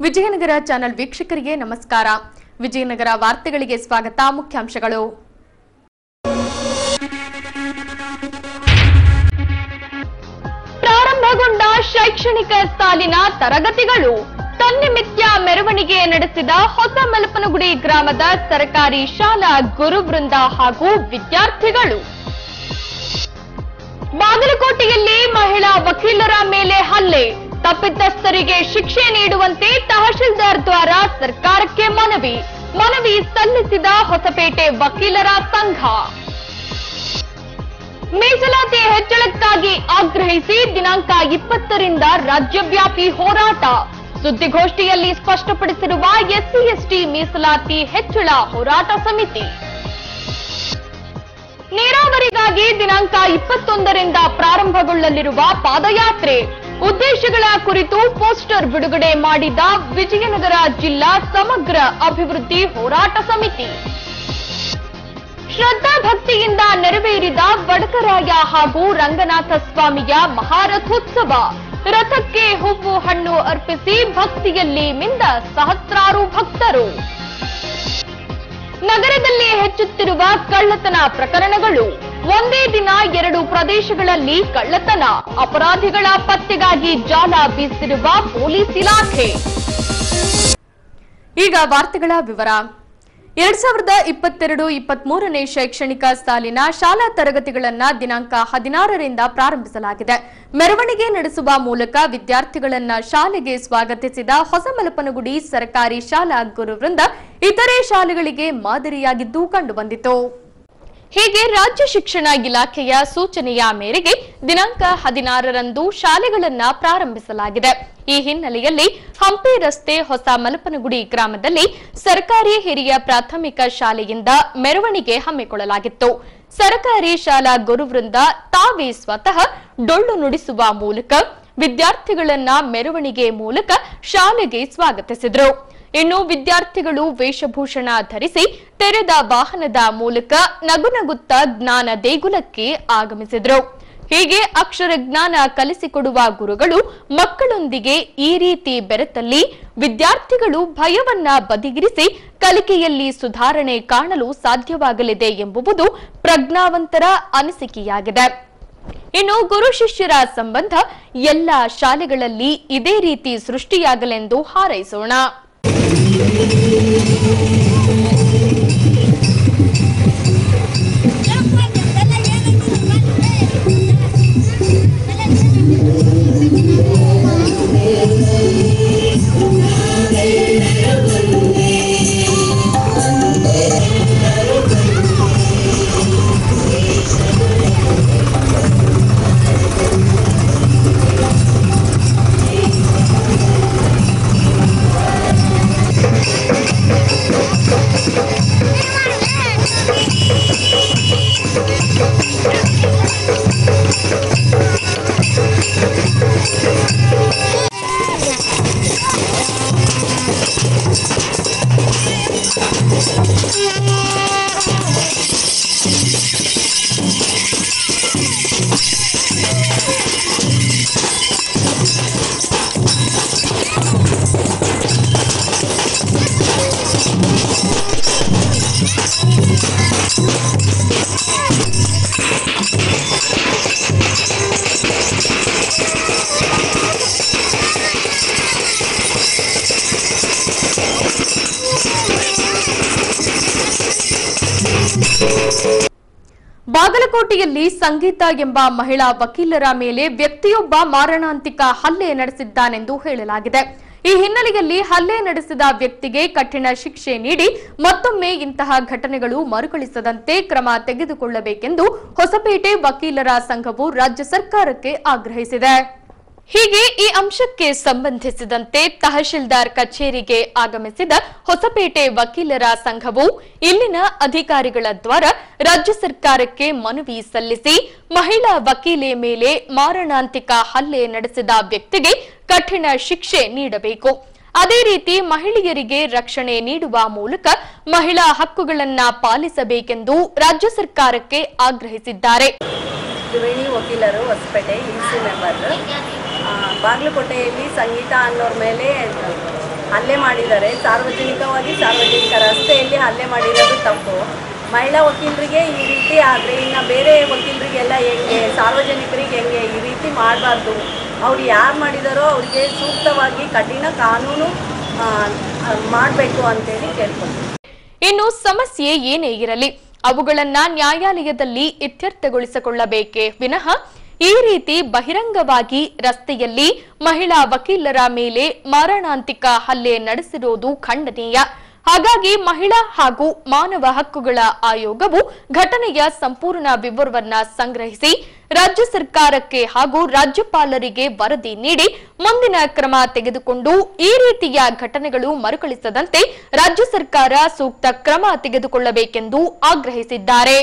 Vijayanagara channel ವೀಕ್ಷಕರಿಗೆ ನಮಸ್ಕಾರ ವಿಜಯನಗರ ವಾರ್ತೆಗಳಿಗೆ ಸ್ವಾಗತ ಮುಖ್ಯಾಂಶಗಳು ಪ್ರಾರಂಭಗೊಂಡ ಶೈಕ್ಷಣಿಕ ಸಾಲಿನ ತರಗತಿಗಳು ತನ್ನಿಮಿತ್ಯ ಮೆರವಣಿಗೆ ನಡೆಸಿದ ಹೊಸ ಮಲಪನಗುಡಿ ಗ್ರಾಮದ ಸರ್ಕಾರಿ ಶಾಲಾ ಗುರುವೃಂದ ಹಾಗೂ ವಿದ್ಯಾರ್ಥಿಗಳು ಬಾಗಲಕೋಟೆಯಲ್ಲಿ ಮಹಿಳಾ ವಕೀಲರ ಮೇಲೆ ಹಲ್ಲೆ ತಪ್ಪಿತಸ್ಥರಿಗೆ ಶಿಕ್ಷೆ ನೀಡುವಂತೆ ತಹಶೀಲ್ದಾರ್ ದ್ವಾರ ಸರ್ಕಾರಕ್ಕೆ ಮನವಿ ಮನವಿ ಸಲ್ಲಿಸಿದ ಹೊಸಪೇಟೆ ವಕೀಲರ ಸಂಘ ಮೀಸಲಾತಿ ಹೆಚ್ಚಳಕ್ಕಾಗಿ ಆಗ್ರಹಿಸಿ ದಿನಾಂಕ ಇಪ್ಪತ್ತರಿಂದ ರಾಜ್ಯವ್ಯಾಪಿ ಹೋರಾಟ ಸುದ್ದಿಗೋಷ್ಠಿಯಲ್ಲಿ ಸ್ಪಷ್ಟಪಡಿಸಿರುವ ಎಸ್ಸಿ ಎಸ್ಟಿ ಮೀಸಲಾತಿ ಹೆಚ್ಚಳ ಹೋರಾಟ ಸಮಿತಿ ನೀರಾವರಿಗಾಗಿ ದಿನಾಂಕ ಇಪ್ಪತ್ತೊಂದರಿಂದ ಪ್ರಾರಂಭಗೊಳ್ಳಲಿರುವ ಪಾದಯಾತ್ರೆ ಉದ್ದೇಶಗಳ ಕುರಿತು ಪೋಸ್ಟರ್ ಬಿಡುಗಡೆ ಮಾಡಿದ ವಿಜಯನಗರ ಜಿಲ್ಲಾ ಸಮಗ್ರ ಅಭಿವೃದ್ಧಿ ಹೋರಾಟ ಸಮಿತಿ ಶ್ರದ್ಧಾ ಭಕ್ತಿಯಿಂದ ನೆರವೇರಿದ ವಡಕರಾಯ ಹಾಗೂ ರಂಗನಾಥ ಸ್ವಾಮಿಯ ಮಹಾರಥೋತ್ಸವ ರಥಕ್ಕೆ ಹೂವು ಹಣ್ಣು ಅರ್ಪಿಸಿ ಭಕ್ತಿಯಲ್ಲಿ ಮಿಂದ ಸಹಸ್ರಾರು ಭಕ್ತರು ನಗರದಲ್ಲಿ ಹೆಚ್ಚುತ್ತಿರುವ ಕಳ್ಳತನ ಪ್ರಕರಣಗಳು ಒಂದೇ ದಿನ ಎರಡು ಪ್ರದೇಶಗಳಲ್ಲಿ ಕಳ್ಳತನ ಅಪರಾಧಿಗಳ ಪತ್ತೆಗಾಗಿ ಜಾಲ ಬೀಸಿರುವ ಪೊಲೀಸ್ ಇಲಾಖೆ ಈಗ ವಾರ್ತೆಗಳ ವಿವರ ಎರಡ್ ಸಾವಿರದ ಇಪ್ಪತ್ತೆರಡು ಇಪ್ಪತ್ಮೂರನೇ ಶೈಕ್ಷಣಿಕ ಸಾಲಿನ ಶಾಲಾ ತರಗತಿಗಳನ್ನ ದಿನಾಂಕ ಹದಿನಾರರಿಂದ ಪ್ರಾರಂಭಿಸಲಾಗಿದೆ ಮೆರವಣಿಗೆ ನಡೆಸುವ ಮೂಲಕ ವಿದ್ಯಾರ್ಥಿಗಳನ್ನ ಶಾಲೆಗೆ ಸ್ವಾಗತಿಸಿದ ಹೊಸಮಲಪನಗುಡಿ ಸರ್ಕಾರಿ ಶಾಲಾ ಗುರುವೃಂದ ಇತರೆ ಶಾಲೆಗಳಿಗೆ ಮಾದರಿಯಾಗಿದ್ದು ಕಂಡುಬಂದಿತು ಹೀಗೆ ರಾಜ್ಯ ಶಿಕ್ಷಣ ಇಲಾಖೆಯ ಸೂಚನೆಯ ಮೇರೆಗೆ ದಿನಾಂಕ ಹದಿನಾರರಂದು ಶಾಲೆಗಳನ್ನ ಪ್ರಾರಂಭಿಸಲಾಗಿದೆ ಈ ಹಿನ್ನೆಲೆಯಲ್ಲಿ ಹಂಪಿ ರಸ್ತೆ ಹೊಸ ಮಲಪನಗುಡಿ ಗ್ರಾಮದಲ್ಲಿ ಸರ್ಕಾರಿ ಹಿರಿಯ ಪ್ರಾಥಮಿಕ ಶಾಲೆಯಿಂದ ಮೆರವಣಿಗೆ ಹಮ್ಮಿಕೊಳ್ಳಲಾಗಿತ್ತು ಸರ್ಕಾರಿ ಶಾಲಾ ಗುರುವೃಂದ ತಾವೇ ಸ್ವತಃ ಡೊಳ್ಳು ನುಡಿಸುವ ಮೂಲಕ ವಿದ್ಯಾರ್ಥಿಗಳನ್ನ ಮೆರವಣಿಗೆ ಮೂಲಕ ಶಾಲೆಗೆ ಸ್ವಾಗತಿಸಿದ್ರು ಇನ್ನು ವಿದ್ಯಾರ್ಥಿಗಳು ವೇಷಭೂಷಣ ಧರಿಸಿ ತೆರೆದ ವಾಹನದ ಮೂಲಕ ನಗುನಗುತ್ತ ಜ್ಞಾನ ದೇಗುಲಕ್ಕೆ ಆಗಮಿಸಿದ್ರು ಹೀಗೆ ಅಕ್ಷರ ಜ್ಞಾನ ಕಲಿಸಿಕೊಡುವ ಗುರುಗಳು ಮಕ್ಕಳೊಂದಿಗೆ ಈ ರೀತಿ ಬೆರೆತಲ್ಲಿ ವಿದ್ಯಾರ್ಥಿಗಳು ಭಯವನ್ನ ಬದಿಗಿರಿಸಿ ಕಲಿಕೆಯಲ್ಲಿ ಸುಧಾರಣೆ ಕಾಣಲು ಸಾಧ್ಯವಾಗಲಿದೆ ಎಂಬುದು ಪ್ರಜ್ಞಾವಂತರ ಅನಿಸಿಕೆಯಾಗಿದೆ ಇನ್ನು ಗುರು ಶಿಷ್ಯರ ಸಂಬಂಧ ಎಲ್ಲ ಶಾಲೆಗಳಲ್ಲಿ ಇದೇ ರೀತಿ ಸೃಷ್ಟಿಯಾಗಲೆಂದು ಹಾರೈಸೋಣ ಬಾಗಲಕೋಟೆಯಲ್ಲಿ ಸಂಗೀತ ಎಂಬ ಮಹಿಳಾ ವಕೀಲರ ಮೇಲೆ ವ್ಯಕ್ತಿಯೊಬ್ಬ ಮಾರಣಾಂತಿಕ ಹಲ್ಲೆ ನಡೆಸಿದ್ದಾನೆಂದು ಹೇಳಲಾಗಿದೆ ಈ ಹಿನ್ನೆಲೆಯಲ್ಲಿ ಹಲ್ಲೆ ನಡೆಸಿದ ವ್ಯಕ್ತಿಗೆ ಕಠಿಣ ಶಿಕ್ಷೆ ನೀಡಿ ಮತ್ತೊಮ್ಮೆ ಇಂತಹ ಘಟನೆಗಳು ಮರುಕಳಿಸದಂತೆ ಕ್ರಮ ತೆಗೆದುಕೊಳ್ಳಬೇಕೆಂದು ಹೊಸಪೇಟೆ ವಕೀಲರ ಸಂಘವು ರಾಜ್ಯ ಸರ್ಕಾರಕ್ಕೆ ಆಗ್ರಹಿಸಿದೆ ಹೀಗೆ ಈ ಅಂಶಕ್ಕೆ ಸಂಬಂಧಿಸಿದಂತೆ ತಹಶೀಲ್ದಾರ್ ಕಚೇರಿಗೆ ಆಗಮಿಸಿದ ಹೊಸಪೇಟೆ ವಕೀಲರ ಸಂಘವು ಇಲ್ಲಿನ ಅಧಿಕಾರಿಗಳ ದ್ವಾರ ರಾಜ್ಯ ಸರ್ಕಾರಕ್ಕೆ ಮನವಿ ಸಲ್ಲಿಸಿ ಮಹಿಳಾ ವಕೀಲೆ ಮೇಲೆ ಮಾರಣಾಂತಿಕ ಹಲ್ಲೆ ನಡೆಸಿದ ವ್ಯಕ್ತಿಗೆ ಕಠಿಣ ಶಿಕ್ಷೆ ನೀಡಬೇಕು ಅದೇ ರೀತಿ ಮಹಿಳೆಯರಿಗೆ ರಕ್ಷಣೆ ನೀಡುವ ಮೂಲಕ ಮಹಿಳಾ ಹಕ್ಕುಗಳನ್ನ ಪಾಲಿಸಬೇಕೆಂದು ರಾಜ್ಯ ಸರ್ಕಾರಕ್ಕೆ ಆಗ್ರಹಿಸಿದ್ದಾರೆ ತ್ರಿವೇಣಿ ವಕೀಲರು ಹೊಸಪೇಟೆ ಇ ಸಿ ಮೆಂಬರ್ ಬಾಗಲಕೋಟೆಯಲ್ಲಿ ಸಂಗೀತ ಅನ್ನೋರ ಮೇಲೆ ಹಲ್ಲೆ ಮಾಡಿದ್ದಾರೆ ಸಾರ್ವಜನಿಕವಾಗಿ ಸಾರ್ವಜನಿಕ ರಸ್ತೆಯಲ್ಲಿ ಹಲ್ಲೆ ಮಾಡಿರೋದು ತಪ್ಪು ಮಹಿಳಾ ವಕೀಲರಿಗೆ ಈ ರೀತಿ ಆದರೆ ಇನ್ನು ಬೇರೆ ವಕೀಲರಿಗೆಲ್ಲ ಹೆಂಗೆ ಸಾರ್ವಜನಿಕರಿಗೆ ಹೆಂಗೆ ಈ ರೀತಿ ಮಾಡಬಾರ್ದು ಅವ್ರು ಯಾರು ಮಾಡಿದಾರೋ ಅವರಿಗೆ ಸೂಕ್ತವಾಗಿ ಕಠಿಣ ಕಾನೂನು ಮಾಡಬೇಕು ಅಂತೇಳಿ ಕೇಳ್ಕೊಳ್ತೀನಿ ಇನ್ನು ಸಮಸ್ಯೆ ಏನೇ ಇರಲಿ ಅವುಗಳನ್ನ ನ್ಯಾಯಾಲಯದಲ್ಲಿ ಇತ್ಯರ್ಥಗೊಳಿಸಿಕೊಳ್ಳಬೇಕೇ ವಿನಃ ಈ ರೀತಿ ಬಹಿರಂಗವಾಗಿ ರಸ್ತೆಯಲ್ಲಿ ಮಹಿಳಾ ವಕೀಲರ ಮೇಲೆ ಮಾರಣಾಂತಿಕ ಹಲ್ಲೆ ನಡೆಸಿರುವುದು ಖಂಡನೀಯ ಹಾಗಾಗಿ ಮಹಿಳಾ ಹಾಗೂ ಮಾನವ ಹಕ್ಕುಗಳ ಆಯೋಗವು ಘಟನೆಯ ಸಂಪೂರ್ಣ ವಿವರವನ್ನ ಸಂಗ್ರಹಿಸಿ ರಾಜ್ಯ ಸರ್ಕಾರಕ್ಕೆ ಹಾಗೂ ರಾಜ್ಯಪಾಲರಿಗೆ ವರದಿ ನೀಡಿ ಮುಂದಿನ ಕ್ರಮ ತೆಗೆದುಕೊಂಡು ಈ ರೀತಿಯ ಘಟನೆಗಳು ಮರುಕಳಿಸದಂತೆ ರಾಜ್ಯ ಸರ್ಕಾರ ಸೂಕ್ತ ಕ್ರಮ ತೆಗೆದುಕೊಳ್ಳಬೇಕೆಂದು ಆಗ್ರಹಿಸಿದ್ದಾರೆ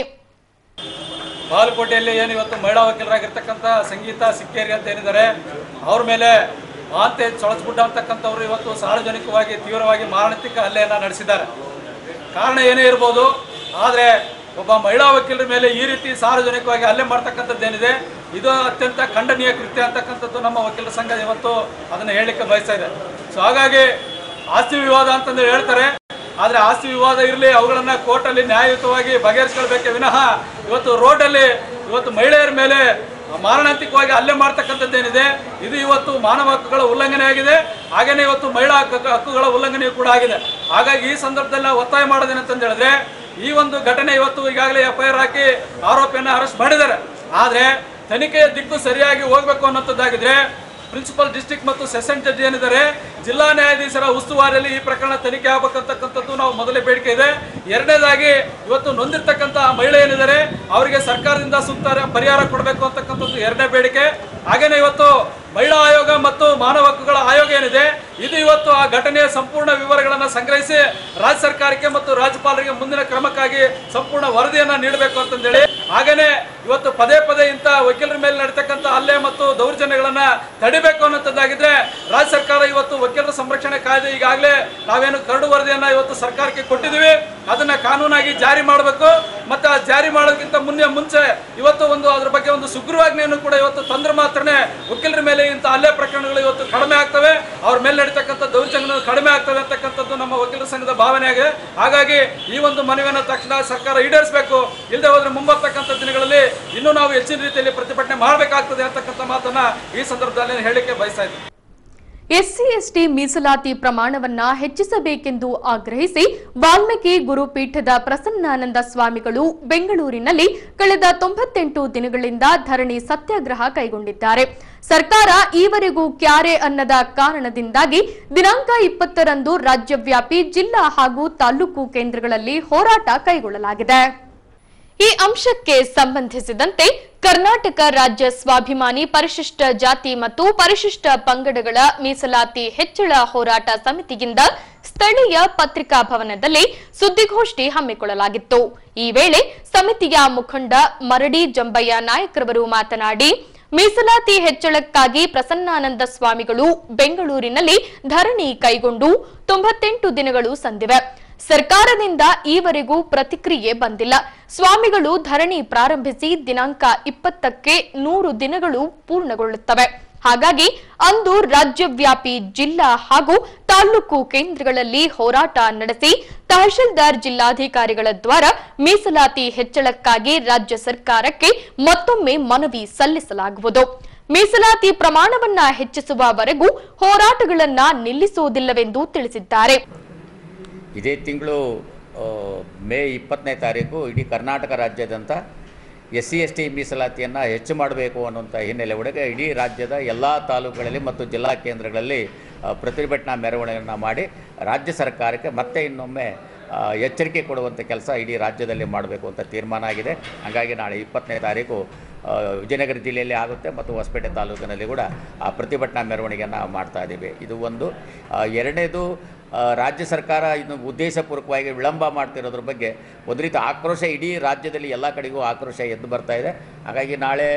ಬಾಗಲಕೋಟೆಯಲ್ಲಿ ಏನು ಇವತ್ತು ಮಹಿಳಾ ವಕೀಲರಾಗಿರ್ತಕ್ಕಂಥ ಸಂಗೀತ ಸಿಕ್ಕೇರಿ ಅಂತ ಏನಿದ್ದಾರೆ ಅವ್ರ ಮೇಲೆ ಮಾತೆ ಚೊಳಸ್ಗುಡ್ಡ ಅಂತಕ್ಕಂಥವ್ರು ಇವತ್ತು ಸಾರ್ವಜನಿಕವಾಗಿ ತೀವ್ರವಾಗಿ ಮಾರಣಾಂತಿಕ ಹಲ್ಲೆಯನ್ನು ನಡೆಸಿದ್ದಾರೆ ಕಾರಣ ಏನೇ ಇರ್ಬೋದು ಆದರೆ ಒಬ್ಬ ಮಹಿಳಾ ವಕೀಲರ ಮೇಲೆ ಈ ರೀತಿ ಸಾರ್ವಜನಿಕವಾಗಿ ಹಲ್ಲೆ ಮಾಡ್ತಕ್ಕಂಥದ್ದೇನಿದೆ ಇದು ಅತ್ಯಂತ ಖಂಡನೀಯ ಕೃತ್ಯ ಅಂತಕ್ಕಂಥದ್ದು ನಮ್ಮ ವಕೀಲರ ಸಂಘ ಇವತ್ತು ಅದನ್ನು ಹೇಳಲಿಕ್ಕೆ ಬಯಸ್ತಾ ಇದೆ ಸೊ ಹಾಗಾಗಿ ಆಸ್ತಿ ವಿವಾದ ಅಂತಂದು ಹೇಳ್ತಾರೆ ಆದರೆ ಆಸ್ತಿ ವಿವಾದ ಇರಲಿ ಅವುಗಳನ್ನ ಕೋರ್ಟಲ್ಲಿ ನ್ಯಾಯಯುತವಾಗಿ ಬಗೆಹರಿಸ್ಕೊಳ್ಬೇಕೆ ವಿನಃ ಇವತ್ತು ರೋಡಲ್ಲಿ ಇವತ್ತು ಮಹಿಳೆಯರ ಮೇಲೆ ಮಾರಣಾಂತಿಕವಾಗಿ ಹಲ್ಲೆ ಮಾಡ್ತಕ್ಕಂಥದ್ದೇನಿದೆ ಇದು ಇವತ್ತು ಮಾನವ ಹಕ್ಕುಗಳ ಉಲ್ಲಂಘನೆ ಆಗಿದೆ ಹಾಗೇನೆ ಇವತ್ತು ಮಹಿಳಾ ಹಕ್ಕು ಹಕ್ಕುಗಳ ಉಲ್ಲಂಘನೆ ಕೂಡ ಆಗಿದೆ ಹಾಗಾಗಿ ಈ ಸಂದರ್ಭದಲ್ಲಿ ನಾವು ಒತ್ತಾಯ ಮಾಡೋದೇನಂತಂದು ಹೇಳಿದ್ರೆ ಈ ಒಂದು ಘಟನೆ ಇವತ್ತು ಈಗಾಗಲೇ ಎಫ್ ಐ ಆರ್ ಹಾಕಿ ಆರೋಪಿಯನ್ನು ಅರೆಸ್ಟ್ ಮಾಡಿದ್ದಾರೆ ಆದರೆ ತನಿಖೆಯ ದಿಕ್ಕು ಸರಿಯಾಗಿ ಹೋಗ್ಬೇಕು ಅನ್ನೋಂಥದ್ದಾಗಿದ್ರೆ ಪ್ರಿನ್ಸಿಪಲ್ ಡಿಸ್ಟ್ರಿಕ್ಟ್ ಮತ್ತು ಸೆಷನ್ ಜಡ್ಜ್ ಏನಿದ್ದಾರೆ ಜಿಲ್ಲಾ ನ್ಯಾಯಾಧೀಶರ ಉಸ್ತುವಾರಿಯಲ್ಲಿ ಈ ಪ್ರಕರಣ ತನಿಖೆ ಆಗಬೇಕಂತಕ್ಕಂಥದ್ದು ನಾವು ಮೊದಲೇ ಬೇಡಿಕೆ ಇದೆ ಎರಡನೇದಾಗಿ ಇವತ್ತು ನೊಂದಿರ್ತಕ್ಕಂಥ ಮಹಿಳೆ ಏನಿದ್ದಾರೆ ಅವರಿಗೆ ಸರ್ಕಾರದಿಂದ ಸೂಕ್ತ ಪರಿಹಾರ ಕೊಡಬೇಕು ಅಂತಕ್ಕಂಥದ್ದು ಎರಡನೇ ಬೇಡಿಕೆ ಹಾಗೇನೆ ಇವತ್ತು ಮಹಿಳಾ ಆಯೋಗ ಮತ್ತು ಮಾನವ ಹಕ್ಕುಗಳ ಆಯೋಗ ಏನಿದೆ ಇದು ಇವತ್ತು ಆ ಘಟನೆಯ ಸಂಪೂರ್ಣ ವಿವರಗಳನ್ನು ಸಂಗ್ರಹಿಸಿ ರಾಜ್ಯ ಸರ್ಕಾರಕ್ಕೆ ಮತ್ತು ರಾಜ್ಯಪಾಲರಿಗೆ ಮುಂದಿನ ಕ್ರಮಕ್ಕಾಗಿ ಸಂಪೂರ್ಣ ವರದಿಯನ್ನ ನೀಡಬೇಕು ಅಂತಂದೇಳಿ ಹಾಗೇನೆ ಇವತ್ತು ಪದೇ ಪದೇ ಇಂಥ ವಕೀಲರ ಮೇಲೆ ನಡೀತಕ್ಕಂಥ ಹಲ್ಲೆ ಮತ್ತು ದೌರ್ಜನ್ಯಗಳನ್ನ ತಡಿಬೇಕು ಅನ್ನೋಂಥದ್ದಾಗಿದ್ರೆ ರಾಜ್ಯ ಸರ್ಕಾರ ಇವತ್ತು ವಕೀಲರ ಸಂರಕ್ಷಣೆ ಕಾಯ್ದೆ ಈಗಾಗಲೇ ನಾವೇನು ಕರಡು ವರದಿಯನ್ನ ಇವತ್ತು ಸರ್ಕಾರಕ್ಕೆ ಕೊಟ್ಟಿದ್ದೀವಿ ಅದನ್ನ ಕಾನೂನಾಗಿ ಜಾರಿ ಮಾಡಬೇಕು ಮತ್ತೆ ಆ ಜಾರಿ ಮಾಡೋದಕ್ಕಿಂತ ಮುನ್ನೆ ಮುಂಚೆ ಇವತ್ತು ಒಂದು ಅದ್ರ ಬಗ್ಗೆ ಒಂದು ಸುಗ್ರೀವಾಜ್ಞೆಯನ್ನು ಕೂಡ ಇವತ್ತು ತಂದ್ರೆ ಮಾತ್ರನೇ ವಕೀಲರ ಮೇಲೆ ಇಂಥ ಹಲ್ಲೆ ಪ್ರಕರಣಗಳು ಇವತ್ತು ಕಡಿಮೆ ಆಗ್ತವೆ ಅವ್ರ ಮೇಲೆ ನಡೀತಕ್ಕಂಥ ದೌರ್ಜನ್ಯಗಳು ಕಡಿಮೆ ಆಗ್ತವೆ ಅಂತಕ್ಕಂಥದ್ದು ನಮ್ಮ ವಕೀಲರ ಸಂಘದ ಭಾವನೆ ಆಗಿದೆ ಹಾಗಾಗಿ ಈ ಒಂದು ಮನವಿಯನ್ನು ತಕ್ಷಣ ಸರ್ಕಾರ ಈಡೇರಿಸಬೇಕು ಇಲ್ಲದೆ ಹೋದ್ರೆ ಮುಂಬರ್ತಕ್ಕಂಥ ದಿನಗಳಲ್ಲಿ ಇನ್ನೂ ನಾವು ಹೆಚ್ಚಿನ ರೀತಿಯಲ್ಲಿ ಪ್ರತಿಭಟನೆ ಮಾಡಬೇಕಾಗ್ತದೆ ಅಂತಕ್ಕಂಥ ಮಾತನ್ನ ಈ ಸಂದರ್ಭದಲ್ಲಿ ಹೇಳಲಿಕ್ಕೆ ಬಯಸ್ತಾ ಇದ್ದೀನಿ ಎಸ್ಸಿ ಎಸ್ಟಿ ಮೀಸಲಾತಿ ಪ್ರಮಾಣವನ್ನ ಹೆಚ್ಚಿಸಬೇಕೆಂದು ಆಗ್ರಹಿಸಿ ವಾಲ್ಮೀಕಿ ಗುರುಪೀಠದ ಪ್ರಸನ್ನಾನಂದ ಸ್ವಾಮಿಗಳು ಬೆಂಗಳೂರಿನಲ್ಲಿ ಕಳೆದ ತೊಂಬತ್ತೆಂಟು ದಿನಗಳಿಂದ ಧರಣಿ ಸತ್ಯಾಗ್ರಹ ಕೈಗೊಂಡಿದ್ದಾರೆ ಸರ್ಕಾರ ಈವರೆಗೂ ಕ್ಯಾರೆ ಅನ್ನದ ಕಾರಣದಿಂದಾಗಿ ದಿನಾಂಕ ಇಪ್ಪತ್ತರಂದು ರಾಜ್ಯವ್ಯಾಪಿ ಜಿಲ್ಲಾ ಹಾಗೂ ತಾಲೂಕು ಕೇಂದ್ರಗಳಲ್ಲಿ ಹೋರಾಟ ಕೈಗೊಳ್ಳಲಾಗಿದೆ ಈ ಅಂಶಕ್ಕೆ ಸಂಬಂಧಿಸಿದಂತೆ ಕರ್ನಾಟಕ ರಾಜ್ಯ ಸ್ವಾಭಿಮಾನಿ ಪರಿಶಿಷ್ಟ ಜಾತಿ ಮತ್ತು ಪರಿಶಿಷ್ಟ ಪಂಗಡಗಳ ಮೀಸಲಾತಿ ಹೆಚ್ಚಳ ಹೋರಾಟ ಸಮಿತಿಯಿಂದ ಸ್ಥಳೀಯ ಪತ್ರಿಕಾ ಭವನದಲ್ಲಿ ಸುದ್ದಿಗೋಷ್ಠಿ ಹಮ್ಮಿಕೊಳ್ಳಲಾಗಿತ್ತು ಈ ವೇಳೆ ಸಮಿತಿಯ ಮುಖಂಡ ಮರಡಿ ಜಂಬಯ್ಯ ನಾಯಕರವರು ಮಾತನಾಡಿ ಮೀಸಲಾತಿ ಹೆಚ್ಚಳಕ್ಕಾಗಿ ಪ್ರಸನ್ನಾನಂದ ಸ್ವಾಮಿಗಳು ಬೆಂಗಳೂರಿನಲ್ಲಿ ಧರಣಿ ಕೈಗೊಂಡು ತೊಂಬತ್ತೆಂಟು ದಿನಗಳು ಸಂದಿವೆ ಸರ್ಕಾರದಿಂದ ಈವರೆಗೂ ಪ್ರತಿಕ್ರಿಯೆ ಬಂದಿಲ್ಲ ಸ್ವಾಮಿಗಳು ಧರಣಿ ಪ್ರಾರಂಭಿಸಿ ದಿನಾಂಕ ಇಪ್ಪತ್ತಕ್ಕೆ ನೂರು ದಿನಗಳು ಪೂರ್ಣಗೊಳ್ಳುತ್ತವೆ ಹಾಗಾಗಿ ಅಂದು ರಾಜ್ಯವ್ಯಾಪಿ ಜಿಲ್ಲಾ ಹಾಗೂ ತಾಲೂಕು ಕೇಂದ್ರಗಳಲ್ಲಿ ಹೋರಾಟ ನಡೆಸಿ ತಹಶೀಲ್ದಾರ್ ಜಿಲ್ಲಾಧಿಕಾರಿಗಳ ದ್ವಾರ ಮೀಸಲಾತಿ ಹೆಚ್ಚಳಕ್ಕಾಗಿ ರಾಜ್ಯ ಸರ್ಕಾರಕ್ಕೆ ಮತ್ತೊಮ್ಮೆ ಮನವಿ ಸಲ್ಲಿಸಲಾಗುವುದು ಮೀಸಲಾತಿ ಪ್ರಮಾಣವನ್ನ ಹೆಚ್ಚಿಸುವವರೆಗೂ ಹೋರಾಟಗಳನ್ನ ನಿಲ್ಲಿಸುವುದಿಲ್ಲವೆಂದು ತಿಳಿಸಿದ್ದಾರೆ ಇದೇ ತಿಂಗಳು ಆ, ಮೇ ಇಪ್ಪತ್ತನೇ ತಾರೀಕು ಇಡೀ ಕರ್ನಾಟಕ ರಾಜ್ಯಾದ್ಯಂತ ಎಸ್ ಸಿ ಎಸ್ ಟಿ ಮೀಸಲಾತಿಯನ್ನು ಹೆಚ್ಚು ಮಾಡಬೇಕು ಅನ್ನುವಂಥ ಹಿನ್ನೆಲೆ ಒಳಗೆ ಇಡೀ ರಾಜ್ಯದ ಎಲ್ಲ ತಾಲೂಕುಗಳಲ್ಲಿ ಮತ್ತು ಜಿಲ್ಲಾ ಕೇಂದ್ರಗಳಲ್ಲಿ ಆ, ಪ್ರತಿಭಟನಾ ಮೆರವಣಿಗೆಯನ್ನು ಮಾಡಿ ರಾಜ್ಯ ಸರ್ಕಾರಕ್ಕೆ ಮತ್ತೆ ಇನ್ನೊಮ್ಮೆ ಆ, ಎಚ್ಚರಿಕೆ ಕೊಡುವಂಥ ಕೆಲಸ ಇಡೀ ರಾಜ್ಯದಲ್ಲಿ ಮಾಡಬೇಕು ಅಂತ ತೀರ್ಮಾನ ಆಗಿದೆ ಹಾಗಾಗಿ ನಾಳೆ ಇಪ್ಪತ್ತನೇ ತಾರೀಕು ಆ, ವಿಜಯನಗರ ಜಿಲ್ಲೆಯಲ್ಲಿ ಆಗುತ್ತೆ ಮತ್ತು ಹೊಸಪೇಟೆ ತಾಲೂಕಿನಲ್ಲಿ ಕೂಡ ಆ ಪ್ರತಿಭಟನಾ ಮೆರವಣಿಗೆಯನ್ನು ಮಾಡ್ತಾ ಇದ್ದೀವಿ ಇದು ಒಂದು ಆ, ಎರಡನೇದು ಆ, ರಾಜ್ಯ ಸರ್ಕಾರ ಇನ್ನು ಉದ್ದೇಶಪೂರ್ವಕವಾಗಿ ವಿಳಂಬ ಮಾಡ್ತಿರೋದ್ರ ಬಗ್ಗೆ ಒಂದು ರೀತಿ ಆಕ್ರೋಶ ಇಡೀ ರಾಜ್ಯದಲ್ಲಿ ಎಲ್ಲ ಕಡೆಗೂ ಆಕ್ರೋಶ ಎದ್ದು ಬರ್ತಾ ಇದೆ ಹಾಗಾಗಿ ನಾಳೆ